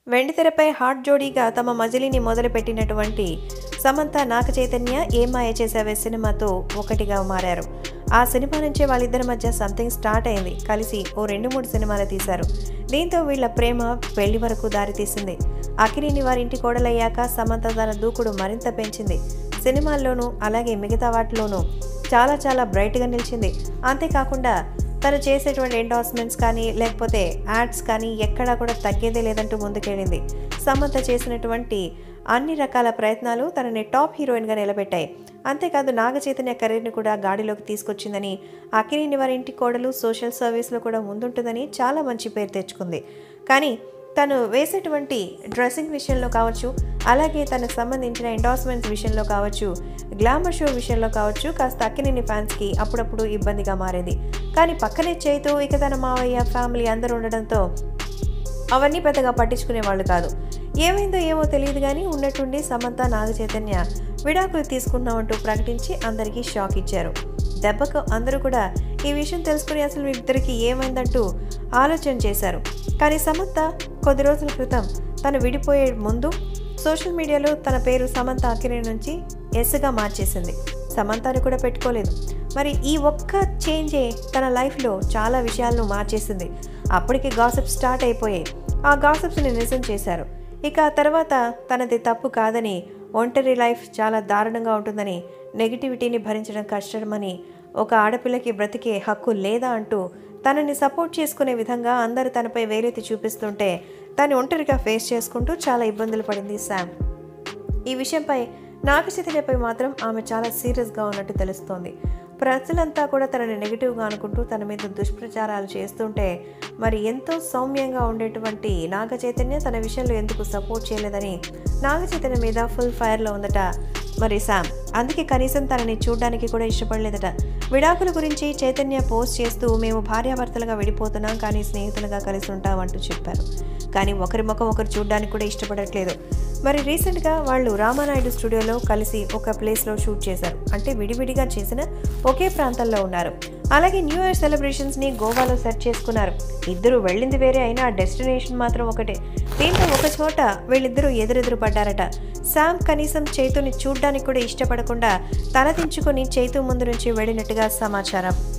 వెండితెరపై hot జోడీగా తమ మజిలీని మొదలుపెట్టినటువంటి సమంత నాగ చైతన్య ఏ మాయ చేసావే సినిమాతో ఒకటిగా మారారు ఆ సినిమా నుంచే వాళ్ళిద్దరి మధ్య సంథింగ్ స్టార్ట్ అయింది కలిసి ఓ రెండు మూడు సినిమాలు తీశారు దీంతో వీళ్ళ ప్రేమ పెళ్లి వరకు దారితీసింది అఖిలిని వారింటి కోడలయ్యాక సమంత తన దూకుడు మరింత పెంచింది సినిమాల్లోనూ అలాగే మిగతా వాటిలోనూ చాలా చాలా బ్రైట్గా నిలిచింది అంతేకాకుండా తను చేసేటువంటి ఎండార్స్మెంట్స్ కానీ లేకపోతే యాడ్స్ కానీ ఎక్కడా కూడా తగ్గేదే లేదంటూ ముందుకెళ్ళింది సమంత చేసినటువంటి అన్ని రకాల ప్రయత్నాలు తనని టాప్ హీరోయిన్గా నిలబెట్టాయి అంతేకాదు నాగ చైతన్య కెరీర్ని కూడా గాడిలోకి తీసుకొచ్చిందని అఖిలిని వారి ఇంటి కోడలు సోషల్ సర్వీస్లో కూడా ముందుంటుందని చాలా మంచి పేరు తెచ్చుకుంది కానీ తను వేసేటువంటి డ్రెస్సింగ్ విషయంలో కావచ్చు అలాగే తనకు సంబంధించిన ఎండార్స్మెంట్స్ విషయంలో కావచ్చు గ్లామర్ షో విషయంలో కావచ్చు కాస్త అక్కినేని ఫ్యాన్స్కి అప్పుడప్పుడు ఇబ్బందిగా మారేది కానీ పక్కనే చేతూ ఇక తన మావయ్య ఫ్యామిలీ అందరూ ఉండడంతో అవన్నీ పెద్దగా పట్టించుకునే వాళ్ళు కాదు ఏమైందో ఏమో తెలియదు కానీ ఉన్నట్టుండి సమంత నాగ చైతన్య విడాకులు తీసుకున్నామంటూ ప్రకటించి అందరికీ షాక్ ఇచ్చారు దెబ్బకు అందరూ కూడా ఈ విషయం తెలుసుకుని అసలు ఇద్దరికి ఏమైందంటూ ఆలోచన చేశారు కానీ సమంత కొద్ది రోజుల క్రితం తను విడిపోయే ముందు సోషల్ మీడియాలో తన పేరు సమంత అకిరే నుంచి ఎస్గా మార్చేసింది సమంతాని కూడా పెట్టుకోలేదు మరి ఈ ఒక్క చేంజే తన లైఫ్లో చాలా విషయాలను మార్చేసింది అప్పటికి గాసిప్ స్టార్ట్ అయిపోయాయి ఆ గాసిప్స్ని నిజం చేశారు ఇక ఆ తర్వాత తనది తప్పు కాదని ఒంటరి లైఫ్ చాలా దారుణంగా ఉంటుందని నెగిటివిటీని భరించడం కష్టమని ఒక ఆడపిల్లకి బ్రతికే హక్కు లేదా అంటూ తనని సపోర్ట్ చేసుకునే విధంగా అందరూ తనపై వేలెత్తి చూపిస్తుంటే తను ఒంటరిగా ఫేస్ చేసుకుంటూ చాలా ఇబ్బందులు పడింది శామ్ ఈ విషయంపై నాగచైతన్యపై మాత్రం ఆమె చాలా సీరియస్గా ఉన్నట్టు తెలుస్తోంది ప్రజలంతా కూడా తనని నెగిటివ్గా అనుకుంటూ తన మీద దుష్ప్రచారాలు చేస్తుంటే మరి ఎంతో సౌమ్యంగా ఉండేటువంటి నాగ చైతన్య తన విషయంలో ఎందుకు సపోర్ట్ చేయలేదని నాగ చైతన్య మీద ఫుల్ ఫైర్లో ఉందట మరి శామ్ అందుకే కనీసం తనని చూడడానికి కూడా ఇష్టపడలేదట విడాకుల గురించి చైతన్య పోస్ట్ చేస్తూ మేము భార్యాభర్తలుగా విడిపోతున్నాం కానీ స్నేహితులుగా కలిసి ఉంటాం అంటూ చెప్పారు కానీ ఒకరి ముఖం ఒకరు చూడడానికి కూడా ఇష్టపడట్లేదు మరి రీసెంట్గా వాళ్ళు రామానాయుడు స్టూడియోలో కలిసి ఒక ప్లేస్లో షూట్ చేశారు అంటే విడివిడిగా చేసిన ఒకే ప్రాంతంలో ఉన్నారు అలాగే న్యూ ఇయర్ సెలబ్రేషన్స్ని గోవాలో సెట్ చేసుకున్నారు ఇద్దరు వెళ్ళింది వేరే అయినా డెస్టినేషన్ మాత్రం ఒకటే దీంతో ఒక చోట వీళ్ళిద్దరూ ఎదురెదురు పడ్డారట శామ్ కనీసం చైతుని చూడ్డానికి కూడా ఇష్టపడకుండా తలదించుకొని చైతు ముందు నుంచి వెళ్ళినట్టుగా సమాచారం